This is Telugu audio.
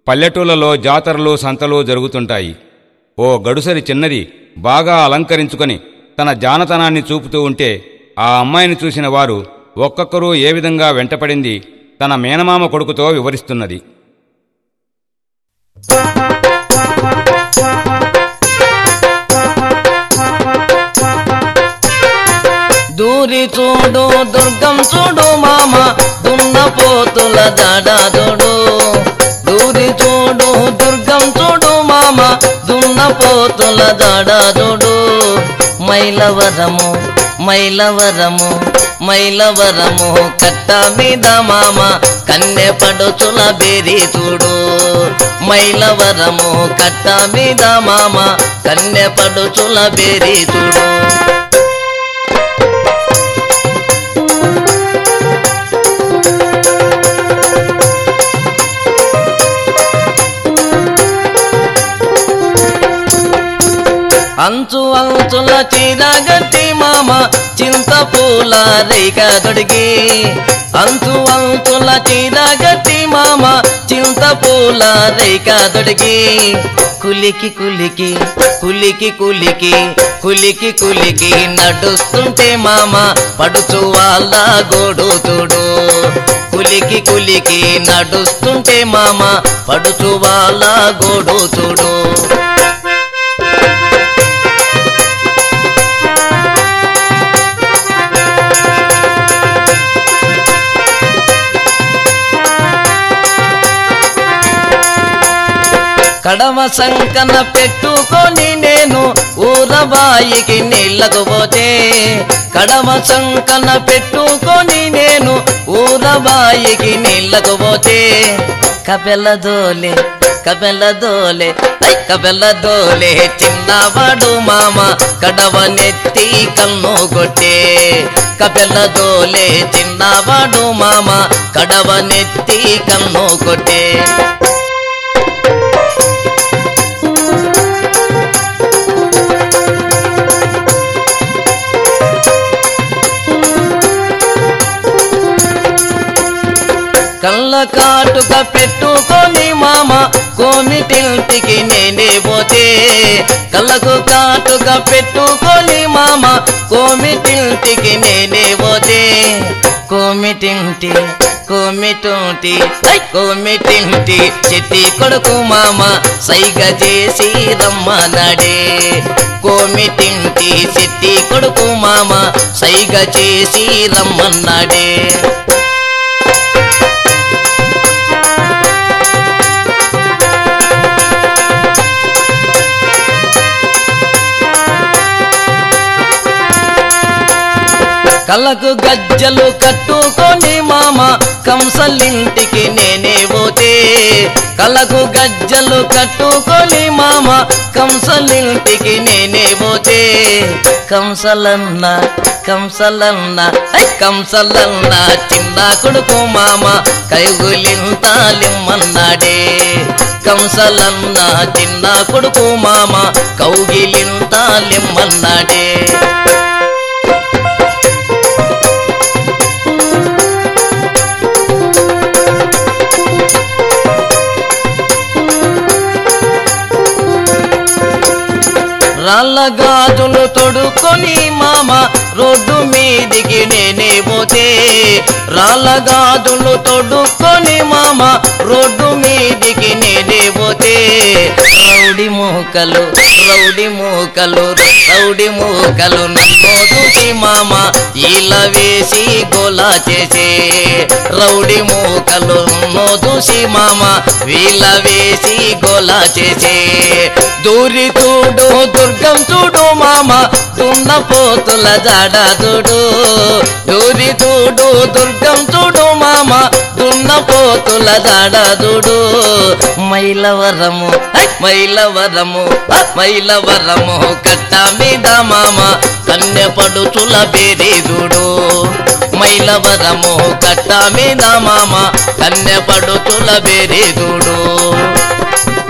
పల్లెటూళ్ళలో జాతరలు సంతలు జరుగుతుంటాయి ఓ గడుసరి చిన్నది బాగా అలంకరించుకొని తన జానతనాన్ని చూపుతూ ఉంటే ఆ అమ్మాయిని చూసిన వారు ఒక్కొక్కరూ ఏ విధంగా వెంటపడింది తన మేనమామ కొడుకుతో వివరిస్తున్నది దూరి చూడు దుర్గం చూడు మామ దున్నపోతుల దడాదుడు దూరి చూడు దుర్గం చూడు మామ దున్నపోతుల దడాదుడు మైలవరము మైలవరము మైలవరము కట్ట మీద మామ కన్నె పడుచుల బేరి చూడు మైలవరము కట్ట మీద మామ కన్నె పడుచుల బేరి చూడు అంచు అంచుల చీరగట్టి మామ చింతపూల రేఖ దొడిగి అంచు అంచుల చీరగట్టి మామ చింతపూల రేఖ దొడిగి కులికి కులికి కులికి కులికి కులికి కులికి నడుస్తుంటే మామ పడుచు వాళ్ళ గోడు చూడు కులికి కులికి నడుస్తుంటే మామ పడుచు వాళ్ళ గోడు చూడు కడవ సంకన పెట్టుకొని నేను ఊరబాయికి నీళ్ళకు పోతే కడవ సంకన పెట్టుకొని నేను ఊరబాయికి నీళ్ళకు పోతే కపెల దోలే కపెల దోలే ఐ కపెల దోలే చిన్నవాడు మామ కడవ నెత్తి కన్ను కొట్టే కపెల దోలే చిన్నవాడు మామ కడవ నెత్తి కన్ను కొట్టే కళ్ళ కాటుక పెట్టుకొని మామ కోమిటింటికి నేనే పోతే కళ్ళకు కాటుక పెట్టుకొని మామ కోమిటింటికి నేనే పోతే కోమిటింటి కోమిటుంటి ఐ కోమిటింటి చెట్టి కొడుకు మామ సైగ చేసి రమ్మనడే కోమిటింటి చెట్టి కొడుకు మామ సైగ చేసి రమ్మన్నాడే కళ్ళకు గజ్జలు కట్టుకొని మామ కంసలింటికి నేనే పోతే కళ్ళకు గజ్జలు కట్టుకొని మామ కంసలింటికి నేనే పోతే కంసలన్న కంసలన్న ఐ కంసలన్న చిన్న కొడుకు మామ కైగులింతాలిమ్మన్నాడే కంసలన్న చిన్న కొడుకు మామ కౌగిలింతాలిమ్మన్నాడే రాళ్ళ గాజులు తొడుకొని మామ రోడ్డు మీదికి నేనే పోతే రాళ్ళ గాజులు తొడుక్కొని మామ రోడ్డు మీదికి నేనే పోతే రౌడి మూకలు రౌడి మూకలు రౌడి మూకలు నన్ను చూసి మామ ఇలా వేసి గోలా చేసే రౌడి మూకలు నన్ను చూసి మామ వీళ్ళ వేసి గోలా చేసే దూరి చూడు దుర్గం చూడు మామ దున్న పోతుల జాడ చూడు దూరి చూడు దుర్గం చూడు మామ దున్న పోతుల జాడ చూడు మైలవరము ఐ మైలవరము ఆ మైలవరము కట్ట మీద మామ కన్నె పడుచుల బేరి చూడు మైలవరము కట్ట మీద మామ కన్నె పడుచుల బేరి చూడు